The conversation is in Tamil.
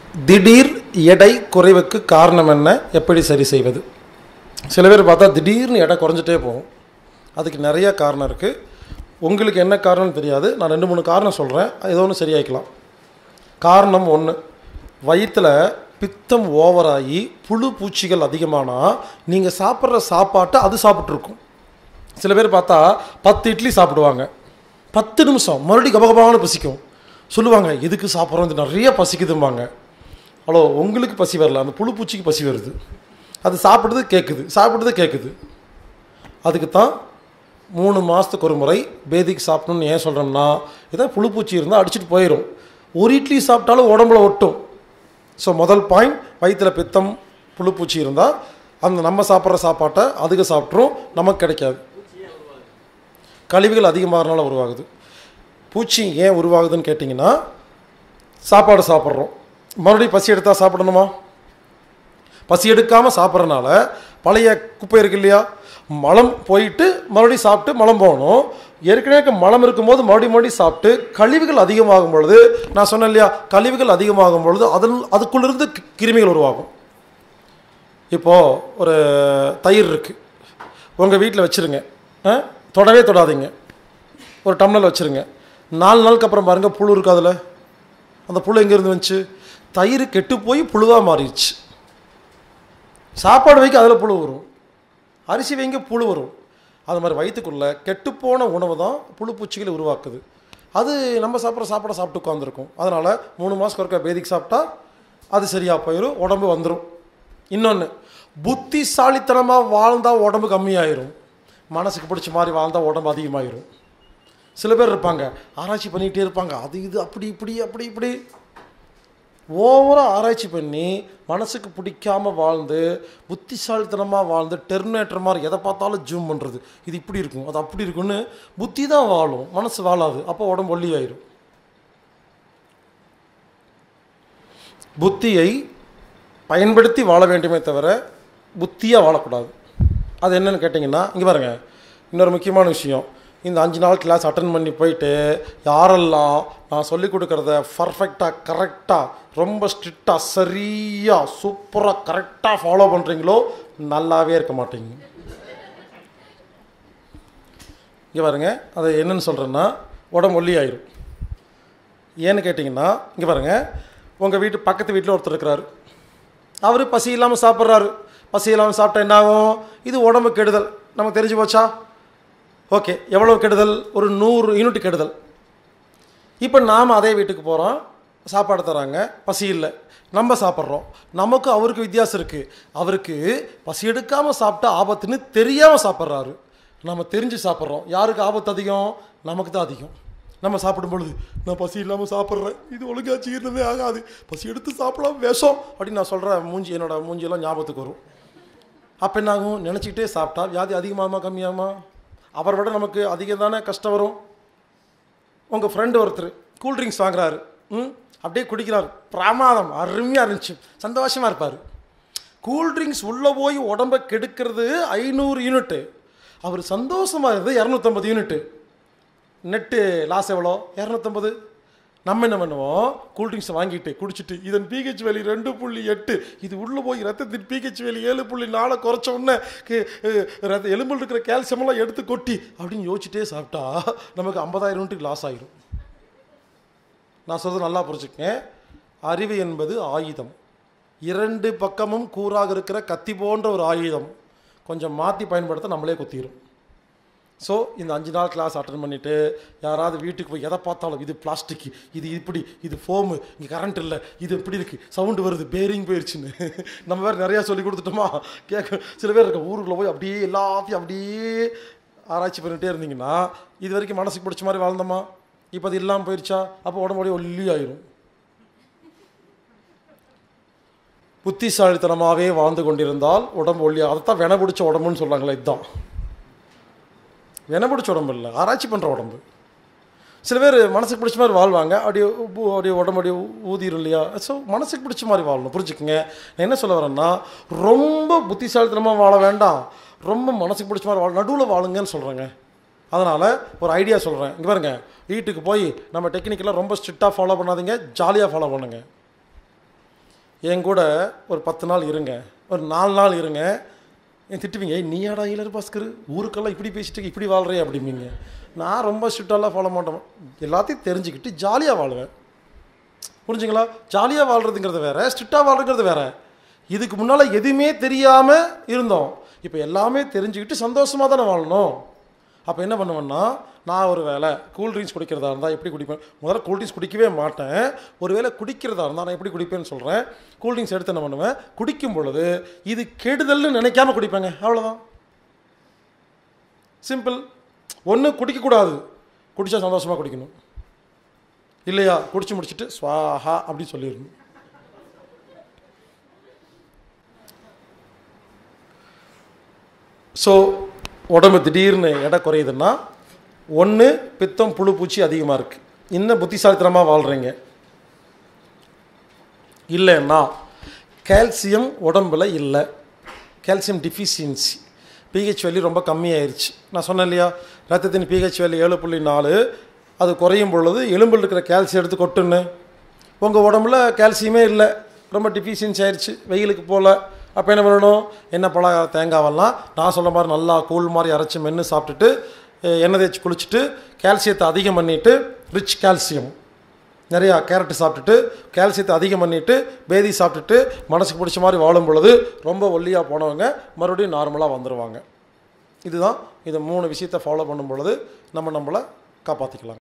திடீர் எடை குறைவுக்கு காரணம் என்ன எப்படி சரி செய்வது சில பேர் பார்த்தா திடீர்னு எடை குறைஞ்சிட்டே போகும் அதுக்கு நிறைய காரணம் இருக்குது உங்களுக்கு என்ன காரணம்னு தெரியாது நான் ரெண்டு மூணு காரணம் சொல்கிறேன் ஏதோ ஒன்று சரியாக்கலாம் காரணம் ஒன்று வயிற்றில் பித்தம் ஓவராகி புழு பூச்சிகள் அதிகமானால் நீங்கள் சாப்பிட்ற சாப்பாட்டை அது சாப்பிட்ருக்கும் சில பேர் பார்த்தா பத்து இட்லி சாப்பிடுவாங்க பத்து நிமிஷம் மறுபடியும் கபகபான்னு பசிக்கும் சொல்லுவாங்க எதுக்கு சாப்பிட்றோம் இது நிறைய பசிக்குதும்பாங்க ஹலோ உங்களுக்கு பசி வரல அந்த புழு பூச்சிக்கு பசி வருது அது சாப்பிடுறது கேட்குது சாப்பிடுறது கேட்குது அதுக்கு தான் மூணு மாதத்துக்கு ஒரு முறை பேதிக்கு சாப்பிடணும்னு ஏன் சொல்கிறோம்னா இதான் புழு பூச்சி இருந்தால் அடிச்சுட்டு போயிடும் ஒரு இட்லி சாப்பிட்டாலும் உடம்புல ஒட்டும் ஸோ முதல் பாயிண்ட் வயிற்றில் பித்தம் புழு பூச்சி இருந்தால் அந்த நம்ம சாப்பிட்ற சாப்பாட்டை அதுக்கு சாப்பிட்ரும் நமக்கு கிடைக்காது கழிவுகள் அதிகமாகறனால உருவாகுது பூச்சி ஏன் உருவாகுதுன்னு கேட்டிங்கன்னா சாப்பாடு சாப்பிட்றோம் மறுபடியும் பசி எடுத்தால் சாப்பிடணுமா பசி எடுக்காமல் சாப்பிட்றனால பழைய குப்பை இருக்கு இல்லையா மலம் போயிட்டு மறுபடியும் சாப்பிட்டு மலம் போகணும் ஏற்கனவே மலம் இருக்கும்போது மறுபடியும் மறுபடியும் சாப்பிட்டு கழிவுகள் அதிகமாகும் பொழுது நான் சொன்னேன் இல்லையா கழிவுகள் அதிகமாகும் பொழுது அதில் அதுக்குள்ளிருந்து கி- கிருமிகள் உருவாகும் இப்போது ஒரு தயிர் இருக்குது உங்கள் வீட்டில் வச்சுருங்க ஆ? தொடவே தொடாதீங்க ஒரு டம்ளர் வச்சுருங்க நாலு நாளுக்கு அப்புறம் பாருங்கள் புழு இருக்கு அதில் அந்த புழு எங்கேருந்து வந்துச்சு தயிர் கெட்டு போய் புழுவாக மாறிடுச்சு சாப்பாடு வைக்க அதில் புழு வரும் அரிசி வைங்க புழு வரும் அது மாதிரி வயிற்றுக்குள்ளே கெட்டுப்போன உணவு தான் புழு பூச்சிகளை உருவாக்குது அது நம்ம சாப்பிட்ற சாப்பாடை சாப்பிட்டு உட்காந்துருக்கும் அதனால் மூணு மாதத்துக்கு ஒருக்கா பேதிக்கு சாப்பிட்டா அது சரியாக போயிடும் உடம்பு வந்துடும் இன்னொன்று புத்திசாலித்தனமாக வாழ்ந்தால் உடம்பு கம்மியாயிரும் மனசுக்கு பிடிச்ச மாதிரி வாழ்ந்தால் உடம்பு அதிகமாயிரும் சில பேர் இருப்பாங்க ஆராய்ச்சி பண்ணிகிட்டே இருப்பாங்க அது இது அப்படி இப்படி அப்படி இப்படி ஓவராக ஆராய்ச்சி பண்ணி மனசுக்கு பிடிக்காம வாழ்ந்து புத்திசாலித்தனமாக வாழ்ந்து டெர்மினேட்டர் மாதிரி எதை பார்த்தாலும் ஜூம் பண்ணுறது இது இப்படி இருக்கும் அது அப்படி இருக்கும்னு புத்தி தான் வாழும் மனசு வாழாது அப்போ உடம்பு ஒல்லி ஆயிரும் புத்தியை பயன்படுத்தி வாழ வேண்டுமே தவிர புத்தியாக வாழக்கூடாது அது என்னன்னு கேட்டிங்கன்னா இங்கே பாருங்க இன்னொரு முக்கியமான விஷயம் இந்த அஞ்சு நாள் கிளாஸ் அட்டன் பண்ணி போயிட்டு யாரெல்லாம் நான் சொல்லிக் கொடுக்குறத பர்ஃபெக்டாக கரெக்டாக ரொம்ப ஸ்ட்ரிக்டாக சரியாக சூப்பராக கரெக்டாக ஃபாலோ பண்ணுறீங்களோ நல்லாவே இருக்க மாட்டீங்க இங்கே பாருங்க அது என்னன்னு சொல்கிறேன்னா உடம்பு ஒல்லி ஆயிரும் ஏன்னு கேட்டிங்கன்னா இங்கே பாருங்க உங்கள் வீட்டு பக்கத்து வீட்டில் ஒருத்தர் இருக்கிறாரு அவர் பசி இல்லாமல் சாப்பிட்றாரு பசி இல்லாமல் சாப்பிட்டா என்ன ஆகும் இது உடம்பு கெடுதல் நமக்கு தெரிஞ்சு போச்சா ஓகே எவ்வளோ கெடுதல் ஒரு நூறு யூனிட் கெடுதல் இப்போ நாம் அதே வீட்டுக்கு போகிறோம் சாப்பாடு தராங்க பசி இல்லை நம்ம சாப்பிட்றோம் நமக்கு அவருக்கு வித்தியாசம் இருக்குது அவருக்கு பசி எடுக்காமல் சாப்பிட்டா ஆபத்துன்னு தெரியாமல் சாப்பிட்றாரு நம்ம தெரிஞ்சு சாப்பிட்றோம் யாருக்கு ஆபத்து அதிகம் நமக்கு தான் அதிகம் நம்ம சாப்பிடும் பொழுது நான் பசி இல்லாமல் சாப்பிட்றேன் இது ஒழுங்கா ஜீரணமே ஆகாது பசி எடுத்து சாப்பிடலாம் விஷம் அப்படின்னு நான் சொல்கிறேன் மூஞ்சி என்னோட மூஞ்சியெல்லாம் ஞாபகத்துக்கு வரும் அப்போ என்ன ஆகும் நினச்சிக்கிட்டே சாப்பிட்டா வியாதி அதிகமாகுமா கம்மியாகுமா அவரை விட நமக்கு அதிகம் தானே கஷ்டம் வரும் உங்கள் ஃப்ரெண்டு ஒருத்தர் கூல்ட்ரிங்க்ஸ் வாங்குறாரு ம் அப்படியே குடிக்கிறார் பிரமாதம் அருமையாக இருந்துச்சு சந்தோஷமாக இருப்பார் கூல்ட்ரிங்க்ஸ் உள்ளே போய் உடம்பை கெடுக்கிறது ஐநூறு யூனிட்டு அவர் சந்தோஷமாக இருக்குது இரநூத்தம்பது யூனிட்டு நெட்டு லாஸ் எவ்வளோ இரநூத்தம்பது நம்ம என்ன பண்ணுவோம் கூல்ட்ரிங்க்ஸை வாங்கிட்டு குடிச்சிட்டு இதன் பிஹெச் வேலி ரெண்டு புள்ளி எட்டு இது உள்ளே போய் ரத்தத்தின் பிஹெச் வேலி ஏழு புள்ளி நாலு குறைச்ச உடனே கி- அஹ் ரத்த எலும்பில் இருக்கிற கால்சியமெல்லாம் எடுத்து கொட்டி அப்படின்னு யோசிச்சுட்டே சாப்பிட்டா நமக்கு ஐம்பதாயிரம் யூனிட்டுக்கு லாஸ் ஆயிரும் நான் சொல்றது நல்லா புரிஞ்சுக்கங்க அறிவு என்பது ஆயுதம் இரண்டு பக்கமும் கூறாக இருக்கிற கத்தி போன்ற ஒரு ஆயுதம் கொஞ்சம் மாற்றி பயன்படுத்த நம்மளே குத்திரும் ஸோ இந்த அஞ்சு நாள் கிளாஸ் அட்டன் பண்ணிவிட்டு யாராவது வீட்டுக்கு போய் எதை பார்த்தாலும் இது பிளாஸ்டிக் இது இப்படி இது ஃபோமு இங்கே கரண்ட் இல்லை இது இப்படி இருக்குது சவுண்டு வருது பேரிங் போயிடுச்சுன்னு நம்ம வேறு நிறையா சொல்லி கொடுத்துட்டோமா கேட்க சில பேர் இருக்க ஊருக்குள்ளே போய் அப்படியே எல்லாத்தையும் அப்படியே ஆராய்ச்சி பண்ணிகிட்டே இருந்தீங்கன்னா இது வரைக்கும் மனசுக்கு பிடிச்ச மாதிரி வாழ்ந்தோமா இப்போ அது இல்லாமல் போயிடுச்சா அப்போ உடம்புடைய ஒல்லி ஆயிரும் புத்திசாலித்தனமாகவே வாழ்ந்து கொண்டிருந்தால் உடம்பு ஒல்லி அதைத்தான் வென பிடிச்ச உடம்புன்னு சொல்கிறாங்களே இதுதான் வென பிடிச்ச உடம்பு இல்லை ஆராய்ச்சி பண்ணுற உடம்பு சில பேர் மனசுக்கு பிடிச்ச மாதிரி வாழ்வாங்க அப்படியே உப்பு- அப்படியே உடம்பு அப்படியே ஊதிரும் இல்லையா ஸோ மனசுக்கு பிடிச்ச மாதிரி வாழணும் புரிஞ்சுக்கங்க நான் என்ன சொல்ல வரேன்னா ரொம்ப புத்திசாலித்தனமாக வாழ வேண்டாம் ரொம்ப மனசுக்கு பிடிச்ச மாதிரி வாழ நடுவில் வாழுங்கன்னு சொல்கிறேங்க அதனால் ஒரு ஐடியா சொல்கிறேன் இங்கே பாருங்க வீட்டுக்கு போய் நம்ம டெக்னிக்கெல்லாம் ரொம்ப ஸ்ட்ரிக்டாக ஃபாலோ பண்ணாதீங்க ஜாலியாக ஃபாலோ பண்ணுங்க என் கூட ஒரு பத்து நாள் இருங்க ஒரு நாலு நாள் இருங்க என் திட்டுவீங்க "ஏய், நீயாடா ஈழர் பாஸ்கர் ஊருக்கெல்லாம் இப்படி பேசிட்டு இப்படி வாழ்கிறே அப்படிம்பீங்க நான் ரொம்ப ஸ்ட்ரிக்டாலாம் ஃபாலோ மாட்டேன் எல்லாத்தையும் தெரிஞ்சுக்கிட்டு ஜாலியாக வாழ்வேன் புரிஞ்சுங்களா ஜாலியாக வாழ்கிறதுங்கிறது வேற ஸ்ட்ரிக்டாக வாழ்கிறது வேற இதுக்கு முன்னால் எதுவுமே தெரியாமல் இருந்தோம் இப்போ எல்லாமே தெரிஞ்சுக்கிட்டு சந்தோஷமாக தானே வாழணும் அப்போ என்ன பண்ணுவேன்னா நான் ஒரு வேளை கூல்ட்ரிங்க்ஸ் குடிக்கிறதா இருந்தால் எப்படி குடிப்பேன் முதல்ல கூல்ட்ரிங்க்ஸ் குடிக்கவே மாட்டேன் ஒரு வேளை குடிக்கிறதா இருந்தால் நான் எப்படி குடிப்பேன்னு சொல்கிறேன் கூல்ட்ரிங்க்ஸ் எடுத்து என்ன பண்ணுவேன் குடிக்கும் பொழுது இது கெடுதல்னு நினைக்காம குடிப்பேங்க அவ்வளோதான் சிம்பிள் ஒன்று குடிக்கக்கூடாது குடித்தா சந்தோஷமாக குடிக்கணும் இல்லையா குடிச்சு முடிச்சுட்டு ஸ்வாஹா அப்படின்னு சொல்லிடணும் ஸோ உடம்பு திடீர்னு எடை குறையுதுன்னா ஒன்று பித்தம் புழு பூச்சி அதிகமாக இருக்குது இன்னும் புத்திசாலித்தனமாக வாழ்கிறீங்க இல்லைன்னா கால்சியம் உடம்புல இல்லை கால்சியம் டிஃபிஷியன்சி பிஹெச் வேல்யூ ரொம்ப கம்மியாயிருச்சு நான் சொன்னேன் இல்லையா ரத்தத்தின் பிஹெச் வேல்யூ ஏழு புள்ளி நாலு அது குறையும் பொழுது எலும்பில் இருக்கிற கால்சியம் எடுத்து கொட்டுன்னு உங்கள் உடம்புல கால்சியமே இல்லை ரொம்ப டிஃபிஷியன்சி ஆயிடுச்சு வெயிலுக்கு போகல அப்போ என்ன பண்ணணும் எண்ணெய் பலகார தேங்காவெல்லாம் நான் சொல்ல மாதிரி நல்லா கூழ் மாதிரி அரைச்சி மென்று சாப்பிட்டுட்டு அஹ், எண்ணெய் தேய்ச்சி குளிச்சுட்டு கால்சியத்தை அதிகம் பண்ணிவிட்டு ரிச் கால்சியம் நிறையா கேரட் சாப்பிட்டுட்டு கால்சியத்தை அதிகம் பண்ணிவிட்டு பேதி சாப்பிட்டுட்டு மனசுக்கு பிடிச்ச மாதிரி வாழும் பொழுது ரொம்ப ஒல்லியாக போனவங்க மறுபடியும் நார்மலாக வந்துடுவாங்க இதுதான் இது மூணு விஷயத்தை ஃபாலோ பண்ணும் பொழுது நம்ம நம்மளை காப்பாற்றிக்கலாம்